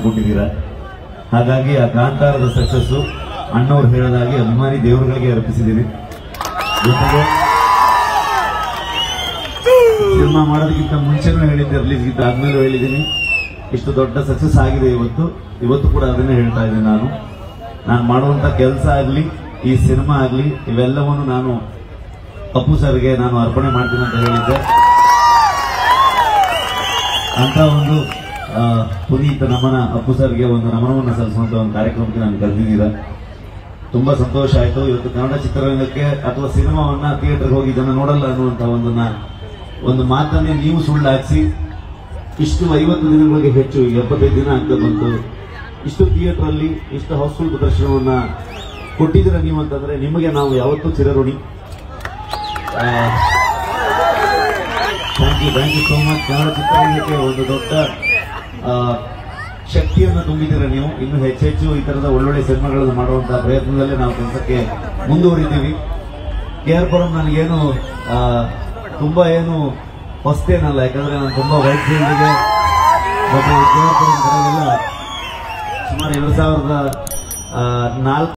ಕೊಟ್ಟಿದ್ದೀರಾ ಹಾಗಾಗಿ ಆ ಕಾಂತಾರದ ಸಕ್ಸಸ್ ಅಣ್ಣವ್ರು ಹೇಳೋದಾಗಿ ಅಭಿಮಾನಿ ದೇವರುಗಳಿಗೆ ಅರ್ಪಿಸಿದ್ದೀನಿ ಜೊತೆಗೆ ಸಿನಿಮಾ ಮಾಡೋದಕ್ಕಿಂತ ಮುಂಚೆನೂ ಹೇಳಿದ್ದೆ ರಿಲೀಸ್ಗಿಂತ ಆದ್ಮೇಲೂ ಹೇಳಿದ್ದೀನಿ ಇಷ್ಟು ದೊಡ್ಡ ಸಕ್ಸಸ್ ಆಗಿದೆ ಇವತ್ತು ಇವತ್ತು ಕೂಡ ಅದನ್ನೇ ಹೇಳ್ತಾ ಇದ್ದೀನಿ ನಾನು ನಾನು ಮಾಡುವಂತ ಕೆಲಸ ಆಗಲಿ ಈ ಸಿನಿಮಾ ಆಗಲಿ ಇವೆಲ್ಲವನ್ನು ನಾನು ಅಪ್ಪು ಸರ್ಗೆ ನಾನು ಅರ್ಪಣೆ ಮಾಡ್ತೀನಿ ಅಂತ ಹೇಳಿದ್ದೆ ಅಂತ ಒಂದು ಆ, ಪುನೀತ್ ನಮನ ಅಪ್ಪು ಸರ್ಗೆ ಒಂದು ನಮನವನ್ನು ಸಲ್ಲಿಸುವಂತ ಒಂದು ಕಾರ್ಯಕ್ರಮಕ್ಕೆ ನಾನು ಕರೆದಿದ್ದೀರಾ ತುಂಬಾ ಸಂತೋಷ ಆಯ್ತು ಇವತ್ತು ಕನ್ನಡ ಚಿತ್ರರಂಗಕ್ಕೆ ಅಥವಾ ಸಿನಿಮಾವನ್ನ ಥಿಯೇಟರ್ಗೆ ಹೋಗಿ ಜನ ನೋಡಲ್ಲ ಅನ್ನುವಂತ ಒಂದನ್ನ ಒಂದು ಮಾತನ್ನೇ ನೀವು ಸುಳ್ಳು ಹಾಕಿಸಿ ಇಷ್ಟು ಐವತ್ತು ದಿನಗಳಿಗೆ ಹೆಚ್ಚು ಈಗ ಎಪ್ಪತ್ತೈದು ದಿನ ಆಗ್ತಾ ಬಂತು ಇಷ್ಟು ಥಿಯೇಟರ್ ಅಲ್ಲಿ ಇಷ್ಟು ಹೌಸ್ಫುಲ್ ಪ್ರದರ್ಶನವನ್ನ ಕೊಟ್ಟಿದ್ದೀರ ನೀವು ಅಂತಂದ್ರೆ ನಿಮಗೆ ನಾವು ಯಾವತ್ತೂ ಚಿರಋಣಿ thank you thank you so much Kannada ಚಿತ್ರರಂಗಕ್ಕೆ ಒಂದು ದೊಡ್ಡ ಆ, ಶಕ್ತಿಯನ್ನು ತುಂಬಿದ್ದೀರ ನೀವು ಇನ್ನು ಹೆಚ್ಚೆಚ್ಚು ಈ ತರದ ಒಳ್ಳೊಳ್ಳೆ ಸಿನಿಮಾಗಳನ್ನು ಮಾಡುವಂತಹ ಪ್ರಯತ್ನದಲ್ಲೇ ನಾವು ಕೆಲಸಕ್ಕೆ ಮುಂದುವರಿತೀವಿ ಕೆ ಆರ್ ಪುರಂ ನನಗೇನು ಆ, ತುಂಬಾ ಏನು ಹೊಸ್ತೇನಲ್ಲ ಯಾಕಂದ್ರೆ ನಾನು ತುಂಬಾ ವೈಟ್ ಫೀಲ್ಡ್ಗೆ ಮತ್ತೆ ಕೆ ಆರ್ ಪುರಂ ಕಡೆಗೆಲ್ಲ ಸುಮಾರು ಎರಡು ಸಾವಿರದ ನಾಲ್ಕು